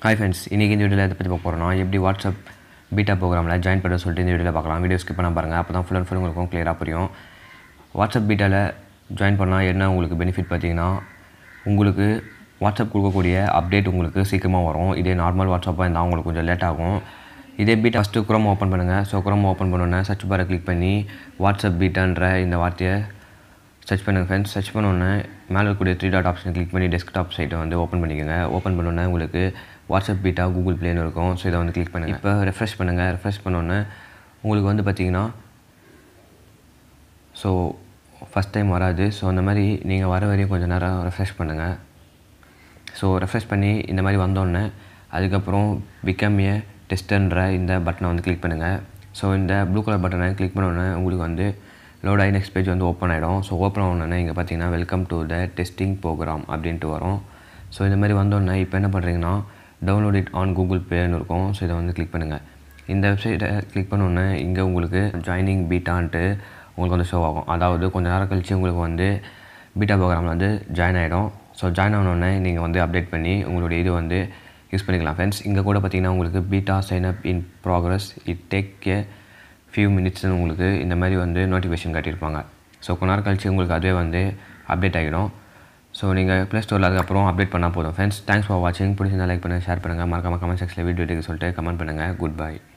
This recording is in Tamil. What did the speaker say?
ஹாய் ஃப்ரெண்ட்ஸ் இன்றைக்கி இந்த வீடியோவில் எதை பற்றி பார்க்க போகிறோம்னா எப்படி வாட்ஸ்அப் பீட்டா ப்ரோக்ராமில் ஜாயின் பண்ண சொல்லிட்டு இந்த வீடியோவில் பார்க்கலாம் வீடியோ ஸ்கிப் பண்ண பாருங்கள் அப்போ தான் ஃபுல் அண்ட் ஃபுல் உங்களுக்கும் கிளியராக புரியும் வாட்ஸ்அப் பீட்டாவில் ஜாயின் பண்ணால் என்ன உங்களுக்கு பெனிஃபிட் பார்த்தீங்கன்னா உங்களுக்கு வாட்ஸ்அப் கொடுக்கக்கூடிய அப்டேட் உங்களுக்கு சீக்கிரமாக வரும் இதே நார்மல் வாட்ஸ்அப்பாக இருந்தால் உங்களுக்கு கொஞ்சம் லேட் ஆகும் இதே பீட்டா ஃபஸ்ட்டு குரோம் ஓப்பன் பண்ணுங்கள் ஸோ குரோம் ஓப்பன் பண்ணோன்னே சர்ச் பாரை கிளிக் பண்ணி வாட்ஸ்அப் பீட்டான்ற இந்த வார்த்தையை சர்ச் பண்ணுங்கள் ஃப்ரெண்ட்ஸ் சர்ச் பண்ணோன்னே மேலே இருக்கக்கூடிய த்ரீ டாட் ஆப்ஷன் கிளிக் பண்ணி டெஸ்க்டாப் சைட்டை வந்து ஓப்பன் பண்ணிக்கோங்க ஓப்பன் பண்ணோன்னே உங்களுக்கு வாட்ஸ்அப் பீட்டா கூகுள் ப்ளேன்னு இருக்கும் ஸோ இதை வந்து கிளிக் பண்ணுங்கள் இப்போ ரெஃப்ரெஷ் பண்ணுங்கள் ரெஃப்ரெஷ் பண்ணோன்னே உங்களுக்கு வந்து பார்த்தீங்கன்னா ஸோ ஃபஸ்ட் டைம் வராது ஸோ அந்த மாதிரி நீங்கள் வர வரையும் கொஞ்சம் நேரம் ரெஃப்ரெஷ் பண்ணுங்கள் ஸோ ரெஃப்ரெஷ் பண்ணி இந்த மாதிரி வந்தோடனே அதுக்கப்புறம் பிகம் ஏ டெஸ்டன்ற இந்த பட்டனை வந்து கிளிக் பண்ணுங்கள் ஸோ இந்த ப்ளூ கலர் பட்டனை கிளிக் பண்ணோன்னே உங்களுக்கு வந்து லோட் ஆகி நெக்ஸ்ட் பேஜ் வந்து ஓப்பன் ஆகிடும் ஸோ ஓப்பன் ஆகணுன்னே இங்கே பார்த்தீங்கன்னா welcome to the testing program அப்படின்ட்டு வரும் ஸோ இந்த மாதிரி வந்தோடனே இப்போ என்ன பண்ணுறீங்கன்னா டவுன்லோட் இட் ஆன் கூகுள் பேன்னு இருக்கும் ஸோ இதை வந்து கிளிக் பண்ணுங்கள் இந்த வெப்சைட்டை கிளிக் பண்ணோன்னே இங்கே உங்களுக்கு ஜாயினிங் பீட்டான்ட்டு உங்களுக்கு வந்து ஷோ ஆகும் அதாவது கொஞ்சம் நேரம் கழித்து உங்களுக்கு வந்து பீட்டா ப்ரோக்ராமில் வந்து ஜாயின் ஆகிடும் ஸோ ஜாயின் ஆனோடனே நீங்கள் வந்து அப்டேட் பண்ணி உங்களுடைய இது வந்து யூஸ் பண்ணிக்கலாம் ஃப்ரெண்ட்ஸ் இங்கே கூட பார்த்தீங்கன்னா உங்களுக்கு beta sign up in progress it take a few மினிட்ஸ்னு உங்களுக்கு இந்த மாதிரி வந்து நோட்டிஃபிகேஷன் காட்டியிருப்பாங்க ஸோ கொஞ்ச நேரம் கழிச்சு உங்களுக்கு அதுவே வந்து அப்டேட் ஆகிடும் ஸோ நீங்கள் ப்ளே ஸ்டோரில் அதுக்கப்புறம் அப்டேட் பண்ணால் போதும் ஃப்ரெண்ட்ஸ் தேங்க்ஸ் ஃபார் வாட்சிங் பிடிச்சிருந்தா லைக் பண்ணுங்கள் ஷேர் பண்ணுங்கள் மறக்காம கமெண்ட் செக்ஷனில் வீடியோ எடுக்க சொல்லிட்டு கமெண்ட் பண்ணுங்கள் குட் பை